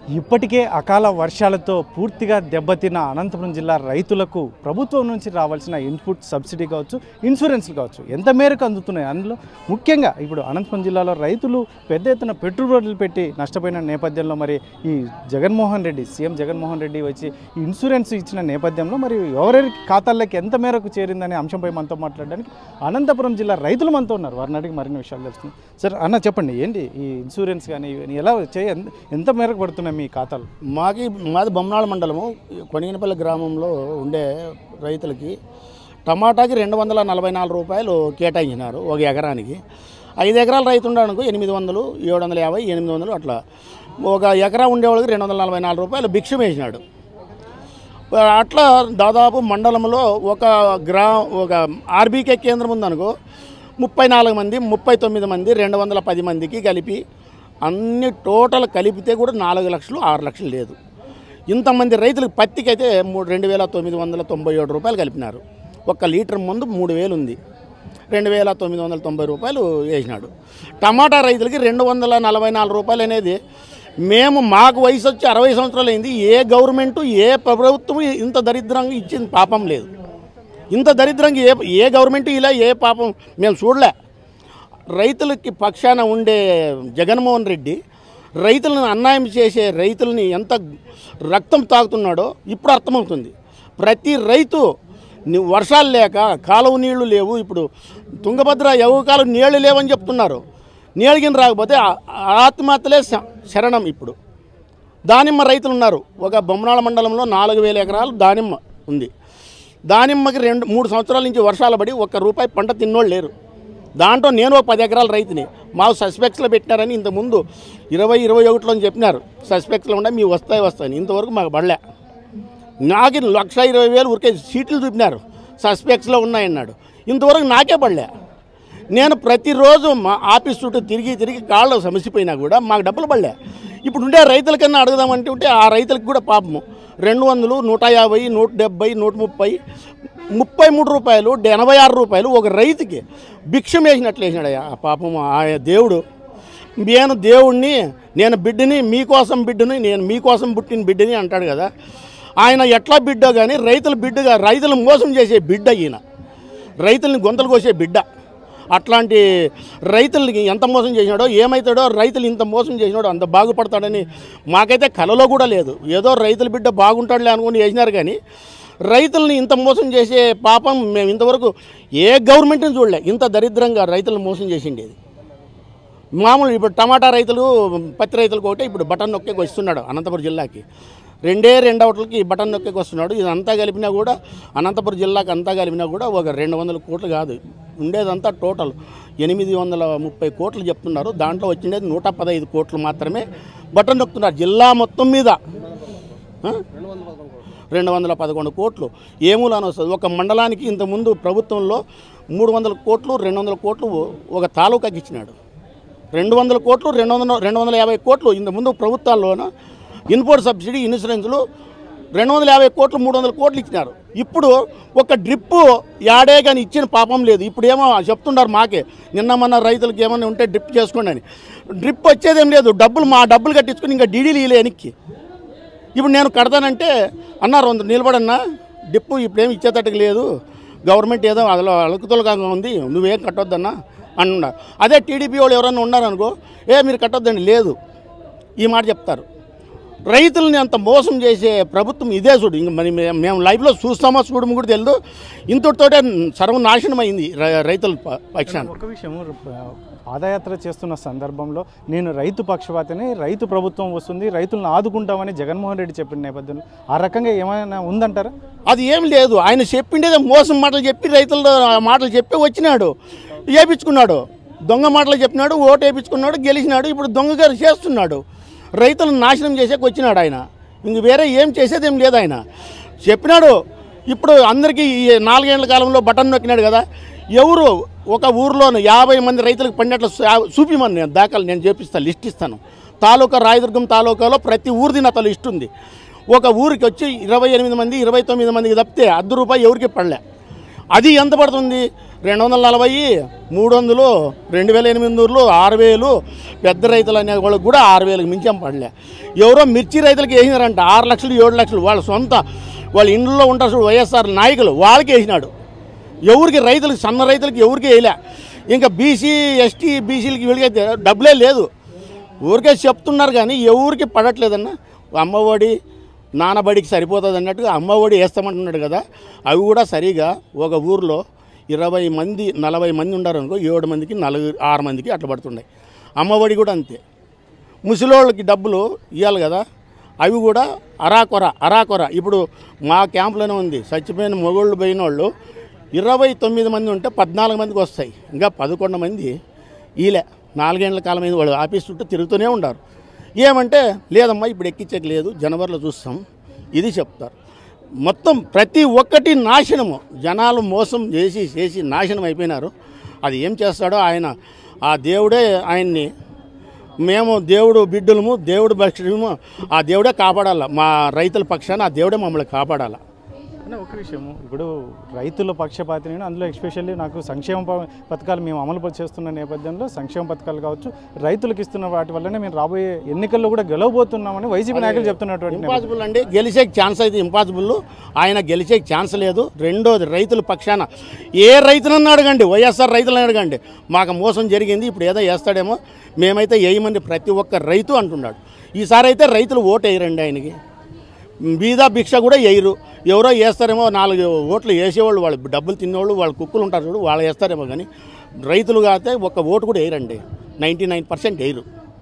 ఇప్పటికే అకాల వర్షాలతో పూర్తిగా దెబ్బతిన్న అనంతపురం జిల్లా రైతులకు ప్రభుత్వం నుంచి రావాల్సిన ఇన్పుట్ సబ్సిడీ కావచ్చు ఇన్సూరెన్స్లు కావచ్చు ఎంత మేరకు అందుతున్నాయి అందులో ముఖ్యంగా ఇప్పుడు అనంతపురం జిల్లాలో రైతులు పెద్ద ఎత్తున పెట్టుబడులు పెట్టి నష్టపోయిన నేపథ్యంలో మరి ఈ జగన్మోహన్ రెడ్డి సీఎం జగన్మోహన్ రెడ్డి వచ్చి ఈ ఇన్సూరెన్స్ ఇచ్చిన నేపథ్యంలో మరి ఎవరెవరి ఖాతాల్లోకి ఎంత మేరకు చేరిందనే అంశంపై మనతో మాట్లాడడానికి అనంతపురం జిల్లా రైతులు మనతో ఉన్నారు వారిని అడిగి మరిన్ని విషయాలు తెలుస్తుంది సార్ అన్న చెప్పండి ఏంటి ఈ ఇన్సూరెన్స్ కానీ ఇవన్నీ ఎలా చేయ ఎంత మేరకు పడుతున్నాయి మీ ఖాతాలు మాకి మాది బొమ్మనాళ మండలము కొనిగినపల్లి గ్రామంలో ఉండే రైతులకి టమాటాకి రెండు వందల నలభై నాలుగు రూపాయలు కేటాయించినారు ఒక ఎకరానికి ఐదు ఎకరాల రైతు ఉండడానికి ఎనిమిది వందలు ఏడు వందల యాభై ఎనిమిది వందలు అట్లా ఒక ఎకరా ఉండేవాళ్ళకి రెండు వందల నలభై నాలుగు రూపాయలు భిక్షం వేసినాడు అట్లా దాదాపు మండలంలో ఒక గ్రా ఒక ఆర్బీకే కేంద్రం ఉందనుకో ముప్పై నాలుగు మంది ముప్పై తొమ్మిది మంది రెండు వందల పది మందికి కలిపి అన్ని టోటల్ కలిపితే కూడా నాలుగు లక్షలు ఆరు లక్షలు లేదు ఇంతమంది రైతులకు పత్తికి అయితే మూడు రెండు వేల తొమ్మిది వందల తొంభై ఏడు రూపాయలు కలిపినారు ఒక్క లీటర్ ముందు మూడు వేలు ఉంది రెండు వేల తొమ్మిది వందల తొంభై రూపాయలు వేసినాడు టమాటా రైతులకి రెండు వందల నలభై నాలుగు రూపాయలు అనేది మేము మాకు వయసు వచ్చి అరవై సంవత్సరాలు అయింది ఏ గవర్నమెంట్ ఏ ప్రభుత్వం ఇంత దరిద్రంగా ఇచ్చింది పాపం లేదు ఇంత దరిద్రంగా ఏ ఏ గవర్నమెంట్ ఇలా ఏ పాపం మేము చూడలే రైతులకి పక్షాన ఉండే జగన్మోహన్ రెడ్డి రైతులను అన్యాయం చేసే రైతులని ఎంత రక్తం తాగుతున్నాడో ఇప్పుడు అర్థమవుతుంది ప్రతి రైతు ని- వర్షాలు లేక కాలువ నీళ్లు లేవు ఇప్పుడు తుంగభద్ర కాలం నీళ్లు లేవని చెప్తున్నారు నీళ్ళగిన రాకపోతే ఆ- ఆత్మహత్యలే శ- శరణం ఇప్పుడు దానిమ్మ రైతులు ఉన్నారు ఒక బొమ్మనాళ మండలంలో నాలుగు వేల ఎకరాలు దానిమ్మ ఉంది దానిమ్మకి రెండు మూడు సంవత్సరాల నుంచి వర్షాలు పడి ఒక్క రూపాయి పంట తిన్నోళ్ళు లేరు దాంట్లో నేను ఒక పది ఎకరాల రైతుని మాకు సస్పెక్ట్స్లో పెట్టినారని ఇంతకుముందు ఇరవై ఇరవై ఒకటిలో అని చెప్పినారు సస్పెక్ట్స్లో ఉండే మీ వస్తాయి వస్తాయని ఇంతవరకు మాకు పడలే నాకు లక్ష ఇరవై వేలు ఊరికే సీట్లు చూపినారు సస్పెక్ట్స్లో ఉన్నాయన్నాడు ఇంతవరకు నాకే పడలే నేను ప్రతిరోజు మా ఆఫీస్ చుట్టూ తిరిగి తిరిగి కాళ్ళు సమసిపోయినా కూడా మాకు డబ్బులు పడలే ఇప్పుడు ఉండే రైతులకన్నా అడుగుదామంటే ఉంటే ఆ రైతులకు కూడా పాపము రెండు వందలు నూట యాభై నూట డెబ్బై నూట ముప్పై ముప్పై మూడు రూపాయలు ఎనభై ఆరు రూపాయలు ఒక రైతుకి భిక్షం వేసినట్లు వేసినాడు ఆ పాపం ఆ దేవుడు నేను దేవుణ్ణి నేను బిడ్డని మీకోసం బిడ్డని నేను మీకోసం పుట్టిన బిడ్డని అంటాడు కదా ఆయన ఎట్లా బిడ్డో కానీ రైతుల బిడ్డగా రైతులు మోసం చేసే బిడ్డ ఈయన రైతుల్ని గొంతలు కోసే బిడ్డ అట్లాంటి రైతులకి ఎంత మోసం చేసినాడో ఏమవుతాడో రైతులు ఇంత మోసం చేసినాడో అంత బాగుపడతాడని మాకైతే కలలో కూడా లేదు ఏదో రైతుల బిడ్డ బాగుంటాడులే అనుకుని వేసినారు కానీ రైతుల్ని ఇంత మోసం చేసే పాపం మేము ఇంతవరకు ఏ గవర్నమెంట్ని చూడలే ఇంత దరిద్రంగా రైతులను మోసం చేసిండేది మామూలు ఇప్పుడు టమాటా రైతులు పత్తి రైతులకు ఒకటే ఇప్పుడు బటన్ నొక్కేకి వస్తున్నాడు అనంతపురం జిల్లాకి రెండే రెండు అవుట్లకి బటన్ నొక్కేకి వస్తున్నాడు ఇదంతా కలిపినా కూడా అనంతపురం జిల్లాకి అంతా కలిపినా కూడా ఒక రెండు వందల కోట్లు కాదు ఉండేదంతా టోటల్ ఎనిమిది వందల ముప్పై కోట్లు చెప్తున్నారు దాంట్లో వచ్చిండేది నూట పదహైదు కోట్లు మాత్రమే బటన్ నొక్కుతున్నారు జిల్లా మొత్తం మీద ఆ? రెండు వందల పదకొండు కోట్లు ఏమూలని వస్తుంది ఒక మండలానికి ఇంతకుముందు ప్రభుత్వంలో మూడు వందల కోట్లు రెండు వందల కోట్లు ఒక తాలూకాకి ఇచ్చినాడు రెండు వందల కోట్లు రెండు వందల రెండు వందల యాభై కోట్లు ఇంతకుముందు ప్రభుత్వాల్లోన ఇన్పోర్ట్ సబ్సిడీ ఇన్సూరెన్స్లు రెండు వందల యాభై కోట్లు మూడు వందల కోట్లు ఇచ్చినారు ఇప్పుడు ఒక డ్రిప్పు యాడే కానీ ఇచ్చిన పాపం లేదు ఇప్పుడు ఏమో చెప్తున్నారు మాకే నిన్న మన రైతులకి ఏమైనా ఉంటే డ్రిప్ చేసుకోండి అని డ్రిప్ వచ్చేదేం లేదు డబ్బులు మా డబ్బులు కట్టించుకుని ఇంకా డీడీలు ఇలే వెనక్కి ఇప్పుడు నేను కడతానంటే అన్నారు వంద నిలబడన్నా డిప్పు ఇప్పుడేమి ఇచ్చేటట్టుకు లేదు గవర్నమెంట్ ఏదో అదిలో అలుకుతలుగా ఉంది నువ్వేం కట్టొద్దన్నా అన్నారు అదే టీడీపీ వాళ్ళు ఎవరైనా ఉన్నారనుకో ఏ మీరు కట్టొద్దండి లేదు ఈ మాట చెప్తారు రైతుల్ని అంత మోసం చేసే ప్రభుత్వం ఇదే చూడు ఇంక మరి మే- మేము లైఫ్లో చూస్తామో చూడము కూడా తెలియదు ఇంతటితోటే సర్వనాశనం అయింది రై- రైతుల ప- పక్షాన ఒక విషయం పాదయాత్ర చేస్తున్న సందర్భంలో నేను రైతు పక్షపాతిని రైతు ప్రభుత్వం వస్తుంది రైతులను ఆదుకుంటామని జగన్మోహన్ రెడ్డి చెప్పిన నేపథ్యంలో ఆ రకంగా ఏమైనా ఉందంటారా అది ఏం లేదు ఆయన చెప్పిండేదే మోసం మాటలు చెప్పి రైతుల మాటలు చెప్పి వచ్చినాడు వేపించుకున్నాడు దొంగ మాటలు చెప్పినాడు ఓటు వేపించుకున్నాడు గెలిచినాడు ఇప్పుడు దొంగగారు చేస్తున్నాడు రైతులను నాశనం చేసేకి వచ్చినాడు ఆయన ఇంక వేరే ఏం చేసేది ఏం లేదు ఆయన చెప్పినాడు ఇప్పుడు అందరికీ ఈ నాలుగేళ్ల కాలంలో బటన్ నొక్కినాడు కదా ఎవరు ఒక ఊర్లోను యాభై మంది రైతులకు పండినట్లు చూపిమని నేను దాఖలు నేను చేపిస్తాను లిస్ట్ ఇస్తాను తాలూకా రాయదుర్గం తాలూకాలో ప్రతి ఊరిది నాతో లిస్ట్ ఉంది ఒక ఊరికి వచ్చి ఇరవై ఎనిమిది మంది ఇరవై తొమ్మిది మందికి తప్పితే అర్ధ రూపాయి ఎవరికి పడలే అది ఎంత పడుతుంది రెండు వందల నలభై మూడు వందలు రెండు వేల ఎనిమిది వందలు ఆరు వేలు పెద్ద రైతులు అనే వాళ్ళకి కూడా ఆరు వేలకు మించాం పడలే ఎవరో మిర్చి రైతులకి వేసినారంట ఆరు లక్షలు ఏడు లక్షలు వాళ్ళ సొంత వాళ్ళ ఇండ్లలో ఉంటారు చూడు వైఎస్ఆర్ నాయకులు వాళ్ళకి వేసినాడు ఎవరికి రైతులకు సన్న రైతులకి ఎవరికి వేయలే ఇంకా బీసీ ఎస్టీ బీసీలకి వీళ్ళకైతే డబ్బులే లేదు ఊరికే చెప్తున్నారు కానీ ఎవరికి పడట్లేదన్న అమ్మఒడి నానబడికి సరిపోతుంది అన్నట్టుగా అమ్మఒడి వేస్తామంటున్నాడు కదా అవి కూడా సరిగా ఒక ఊర్లో ఇరవై మంది నలభై మంది ఉన్నారు అనుకో ఏడు మందికి నలుగురు ఆరు మందికి అట్లా పడుతున్నాయి అమ్మఒడి కూడా అంతే ముసలోళ్ళకి డబ్బులు ఇవ్వాలి కదా అవి కూడా అరాకొర అరాకొర ఇప్పుడు మా క్యాంపులోనే ఉంది చచ్చిపోయిన మొగోళ్ళు పోయిన వాళ్ళు ఇరవై తొమ్మిది మంది ఉంటే పద్నాలుగు మందికి వస్తాయి ఇంకా పదకొండు మంది ఈలే నాలుగేళ్ల కాలం అయింది వాళ్ళు ఆఫీస్ చుట్టూ తిరుగుతూనే ఉంటారు ఏమంటే లేదమ్మా ఇప్పుడు ఎక్కించక లేదు జనవరిలో చూస్తాం ఇది చెప్తారు మొత్తం ప్రతి ఒక్కటి నాశనము జనాలు మోసం చేసి చేసి నాశనం అయిపోయినారు అది ఏం చేస్తాడో ఆయన ఆ దేవుడే ఆయన్ని మేము దేవుడు బిడ్డలము దేవుడు భక్షము ఆ దేవుడే కాపాడాల మా రైతుల పక్షాన ఆ దేవుడే మమ్మల్ని కాపాడాల అన్న ఒక విషయము ఇప్పుడు రైతుల పక్షపాతి నేను అందులో ఎస్పెషల్లీ నాకు సంక్షేమ ప- పథకాలు మేము అమలు ప- చేస్తున్న నేపథ్యంలో సంక్షేమ పథకాలు కావచ్చు రైతులకు ఇస్తున్న వాటి వల్లనే మేము రాబోయే ఎన్నికల్లో కూడా గెలవబోతున్నామని వైసీపీ నాయకులు చెప్తున్నటువంటి నేపథ్యం. ఇంపాసిబుల్ అండి గెలిచే ఛాన్స్ అయితే ఇంపాసిబుల్ ఆయన గెలిచే ఛాన్స్ లేదు రెండోది రైతుల పక్షాన ఏ రైతునన్నా అడగండి వైఎస్ఆర్ రైతులను అడగండి మాకు మోసం జరిగింది ఇప్పుడు ఏదో వేస్తాడేమో మేమైతే వేయమంది ప్రతి ఒక్క రైతు అంటున్నాడు ఈసారి అయితే రైతులు ఓటు వేయరండి ఆయనకి బీద భిక్ష కూడా వేయరు ఎవరో వేస్తారేమో నాలుగు ఓట్లు వేసేవాళ్ళు వాళ్ళు డబ్బులు తినేవాళ్ళు వాళ్ళ కుక్కులు ఉంటారు చూడు వాళ్ళు వేస్తారేమో కానీ రైతులు కాతే ఒక్క ఓటు కూడా వేయరండి నైంటీ నైన్ పర్సెంట్ వేయరు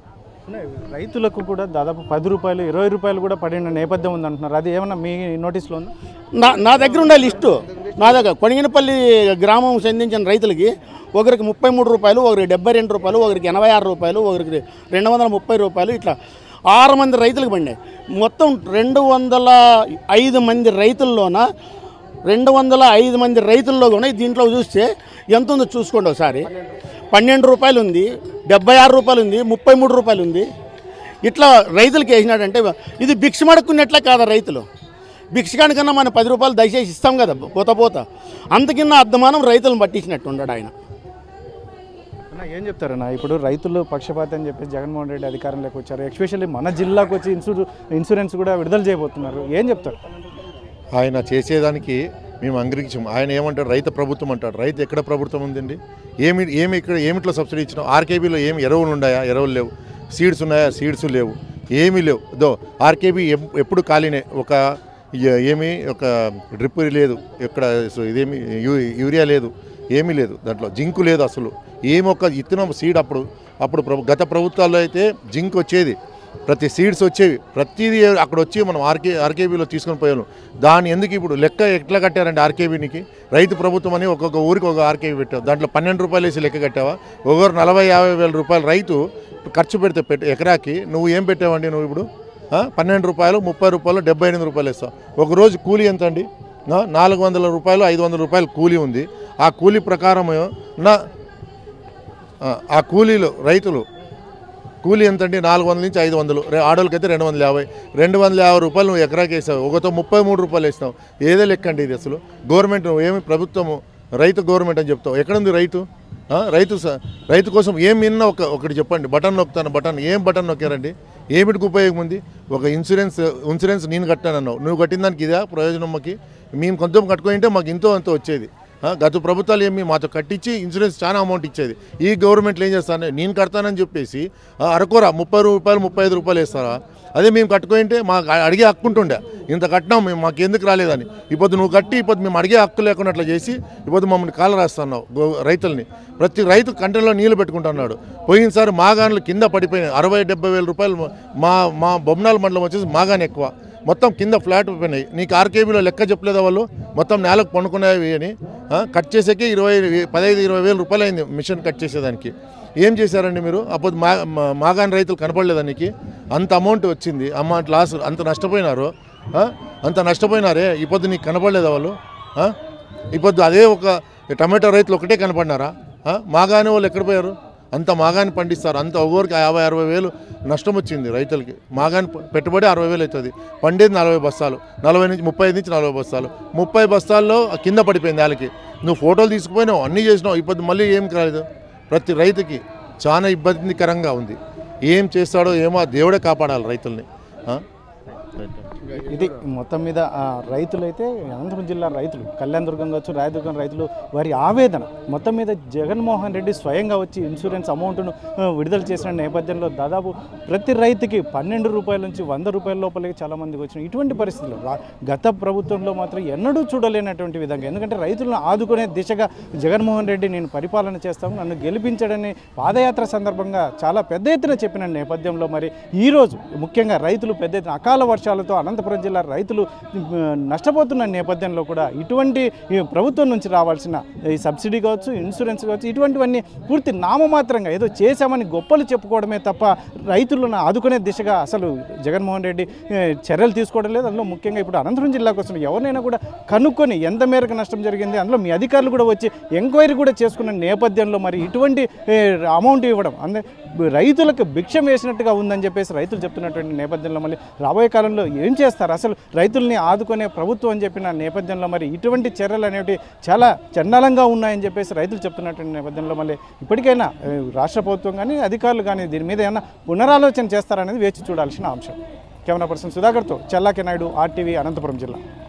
రైతులకు కూడా దాదాపు పది రూపాయలు ఇరవై రూపాయలు కూడా పడిన నేపథ్యం ఉందంటున్నారు అది ఏమన్నా మీ నోటీస్లో ఉందా నా నా దగ్గర ఉండే లిస్టు నా దగ్గర కొణిగినపల్లి గ్రామం చెందించిన రైతులకి ఒకరికి ముప్పై మూడు రూపాయలు ఒకరికి డెబ్బై రెండు రూపాయలు ఒకరికి ఎనభై ఆరు రూపాయలు ఒకరికి రెండు వందల ముప్పై రూపాయలు ఇట్లా ఆరు మంది రైతులకు పడినాయి మొత్తం రెండు వందల ఐదు మంది రైతుల్లోన రెండు వందల ఐదు మంది రైతుల్లో కూడా దీంట్లో చూస్తే ఎంత ఉందో చూసుకోండి ఒకసారి పన్నెండు రూపాయలు ఉంది డెబ్బై ఆరు రూపాయలు ఉంది ముప్పై మూడు రూపాయలు ఉంది ఇట్లా రైతులకి వేసినాడంటే ఇది భిక్ష మడుక్కున్నట్లే కాదా రైతులు భిక్షకాని కన్నా మనం పది రూపాయలు దయచేసి ఇస్తాం కదా పోత పోత అంతకిన్న అర్ధమానం రైతులను పట్టించినట్టు ఉన్నాడు ఆయన అన్న ఏం చెప్తారన్న ఇప్పుడు రైతులు పక్షపాతి అని చెప్పి జగన్మోహన్ రెడ్డి అధికారంలోకి వచ్చారు ఎస్పెషల్లీ మన జిల్లాకు వచ్చి ఇన్సూర్ ఇన్సూరెన్స్ కూడా విడుదల చేయబోతున్నారు ఏం చెప్తారు ఆయన చేసేదానికి మేము అంగీకరించాం ఆయన ఏమంటాడు రైతు ప్రభుత్వం అంటాడు రైతు ఎక్కడ ప్రభుత్వం ఉందండి ఏమి ఏమి ఇక్కడ ఏమిట్లో సబ్సిడీ ఇచ్చినాం ఆర్కేబీలో ఏమి ఎరువులు ఉన్నాయా ఎరువులు లేవు సీడ్స్ ఉన్నాయా సీడ్స్ లేవు ఏమీ లేవు దో ఆర్కేబీ ఎప్- ఎప్పుడు ఖాళీనే ఒక ఏ- ఏమి ఒక డ్రిప్ లేదు ఎక్కడ సో ఇదేమి యూ- యూరియా లేదు ఏమీ లేదు దాంట్లో జింకు లేదు అసలు ఏమి ఒక ఇత్తనం సీడ్ అప్పుడు అప్పుడు ప్రభు గత ప్రభుత్వాల్లో అయితే జింక్ వచ్చేది ప్రతి సీడ్స్ వచ్చేవి ప్రతిదీ అక్కడ వచ్చి మనం ఆర్కే ఆర్కేబీలో తీసుకొని పోయాను దాన్ని ఎందుకు ఇప్పుడు లెక్క ఎట్లా కట్టారంటే ఆర్కేబీనికి రైతు ప్రభుత్వం అని ఒక్కొక్క ఊరికి ఒక ఆర్కేబీ పెట్టావు దాంట్లో పన్నెండు రూపాయలు వేసి లెక్క కట్టావా ఒకరు నలభై యాభై వేల రూపాయలు రైతు ఖర్చు పెడితే పెట్టు ఎకరాకి నువ్వు ఏం పెట్టావండి నువ్వు ఇప్పుడు ఆ? పన్నెండు రూపాయలు ముప్పై రూపాయలు డెబ్బై ఎనిమిది రూపాయలు ఇస్తావు ఒక రోజు కూలీ ఎంత అండి ఆ? నాలుగు వందల రూపాయలు ఐదు వందల రూపాయలు కూలీ ఉంది ఆ కూలీ ప్రకారం నా ఆ, ఆ కూలీలు రైతులు కూలీ ఎంత అండి నాలుగు వందల నుంచి ఐదు వందలు రే- ఆడోళ్ళకి అయితే రెండు వందల యాభై రెండు వందల యాభై రూపాయలు నువ్వు ఎకరాకి వేసావు ఒకతో ముప్పై మూడు రూపాయలు వేసినావు ఏదే లెక్క అండి ఇది అసలు గవర్నమెంట్ నువ్వు ఏమి ప్రభుత్వము రైతు గవర్నమెంట్ అని చెప్తావు ఎక్కడుంది రైతు ఆ? రైతు స- రైతు కోసం ఏం విన్నా ఒక ఒకటి చెప్పండి బటన్ నొక్కుతాను బటన్ ఏం బటన్ నొక్కారండి ఏమిటికి ఉపయోగం ఉంది ఒక ఇన్సూరెన్స్ ఇన్సూరెన్స్ నేను కట్టానన్నావు నువ్వు కట్టిన దానికి ఇదా ప్రయోజనం మాకు మేము కొంచెం కట్టుకుంటే మాకు ఇంతో అంతో వచ్చేది ఆ, గత ప్రభుత్వాలు ఏమి మాతో కట్టించి ఇన్సూరెన్స్ చాలా అమౌంట్ ఇచ్చేది ఈ గవర్నమెంట్లో ఏం చేస్తాను నేను కడతానని చెప్పేసి ఆ, అరకొర ముప్పై రూపాయలు ముప్పై ఐదు రూపాయలు వేస్తారా అదే మేము కట్టుకుంటే మాకు అ- అడిగే హక్కు ఉంటుండే ఇంత కట్టినాం మేము మాకు ఎందుకు రాలేదని ఇప్పుడు నువ్వు కట్టి ఇప్పుడు మేము అడిగే హక్కు లేకుండా అట్లా చేసి ఇప్పుడు మమ్మల్ని కాలు రాస్తున్నావు గో- రైతుల్ని ప్రతి రైతు కంటెలో నీళ్లు పెట్టుకుంటున్నాడు పోయినసారి మాగాన్లు కింద పడిపోయినాయి అరవై డెబ్బై వేల రూపాయలు మా మా బొమ్మనాల మండలం వచ్చేసి మాగాన్ ఎక్కువ మొత్తం కింద ఫ్లాట్ పోయినాయి నీకు ఆర్కేబీలో లెక్క చెప్పలేదా వాళ్ళు మొత్తం నేలకు పండుకునేవి అని ఆ, కట్ చేసేకి ఇరవై పదహైదు ఇరవై వేల రూపాయలు అయింది మిషన్ కట్ చేసేదానికి ఏం చేశారండి మీరు అప్పుడు మా మా- మాగాన్ రైతులు కనపడలేదా నీకు అంత అమౌంట్ వచ్చింది అమౌంట్ లాస్ అంత నష్టపోయినారు ఆ? అంత నష్టపోయినారే ఇప్పుడు నీకు కనపడలేదా వాళ్ళు ఆ? ఇప్పుడు అదే ఒక టమాటో రైతులు ఒకటే కనపడినారా ఆ? మాగానే వాళ్ళు ఎక్కడ పోయారు అంత మాగాన్ని పండిస్తారు అంత ఒవ్వరికి యాభై అరవై వేలు నష్టం వచ్చింది రైతులకి మాగాని ప- పెట్టుబడి అరవై వేలు అవుతుంది పండేది నలభై బస్తాలు నలభై నుంచి ముప్పై ఐదు నుంచి నలభై బస్తాలు ముప్పై బస్తాల్లో కింద పడిపోయింది వాళ్ళకి నువ్వు ఫోటోలు తీసుకుపోయినావు అన్నీ చేసినావు ఇప్పుడు మళ్ళీ ఏం కాలేదు ప్రతి రైతుకి చాలా ఇబ్బందికరంగా ఉంది ఏం చేస్తాడో ఏమో ఆ దేవుడే కాపాడాలి రైతుల్ని ఆ? ఇది మొత్తం మీద ఆ, రైతులైతే అనంతపురం జిల్లా రైతులు కళ్యాణదుర్గం కావచ్చు రాయదుర్గం రైతులు వారి ఆవేదన మొత్తం మీద జగన్మోహన్ రెడ్డి స్వయంగా వచ్చి ఇన్సూరెన్స్ అమౌంట్ను ఆ, విడుదల చేసిన నేపథ్యంలో దాదాపు ప్రతి రైతుకి పన్నెండు రూపాయల నుంచి వంద రూపాయల లోపలికి చాలా మందికి వచ్చిన ఇటువంటి పరిస్థితులు రా- గత ప్రభుత్వంలో మాత్రం ఎన్నడూ చూడలేనటువంటి విధంగా ఎందుకంటే రైతులను ఆదుకునే దిశగా జగన్మోహన్ రెడ్డి నేను పరిపాలన చేస్తాను నన్ను గెలిపించడని పాదయాత్ర సందర్భంగా చాలా పెద్ద ఎత్తున చెప్పిన నేపథ్యంలో మరి ఈరోజు ముఖ్యంగా రైతులు పెద్ద ఎత్తున అకాల వర్షాలతో అనంతపురం జిల్లా రైతులు ఆ, నష్టపోతున్న నేపథ్యంలో కూడా ఇటువంటి ఈ ప్రభుత్వం నుంచి రావాల్సిన ఈ సబ్సిడీ కావచ్చు ఇన్సూరెన్స్ కావచ్చు ఇటువంటివన్నీ పూర్తి నామమాత్రంగా ఏదో చేశామని గొప్పలు చెప్పుకోవడమే తప్ప రైతులను ఆదుకునే దిశగా అసలు జగన్మోహన్ రెడ్డి ఏ, చర్యలు తీసుకోవడం లేదు అందులో ముఖ్యంగా ఇప్పుడు అనంతపురం జిల్లాకు వస్తున్న ఎవరినైనా కూడా కనుక్కొని ఎంత మేరకు నష్టం జరిగింది అందులో మీ అధికారులు కూడా వచ్చి ఎంక్వైరీ కూడా చేసుకున్న నేపథ్యంలో మరి ఇటువంటి ఏ, అమౌంట్ ఇవ్వడం అంటే రైతులకు భిక్షం వేసినట్టుగా ఉందని చెప్పేసి రైతులు చెప్తున్నటువంటి నేపథ్యంలో మళ్ళీ రాబోయే కాలంలో ఏం చేస్తారు అసలు రైతుల్ని ఆదుకునే ప్రభుత్వం అని చెప్పిన నేపథ్యంలో మరి ఇటువంటి చర్యలు అనేవి చాలా చండాలంగా ఉన్నాయని చెప్పేసి రైతులు చెప్తున్నటువంటి నేపథ్యంలో మళ్ళీ ఇప్పటికైనా ఏ, రాష్ట్ర ప్రభుత్వం కానీ అధికారులు కానీ దీని మీద ఏమైనా పునరాలోచన చేస్తారనేది వేచి చూడాల్సిన అంశం కెమెరా పర్సన్ సుధాకర్తో చెల్లాకి నాయుడు ఆర్టీవీ అనంతపురం జిల్లా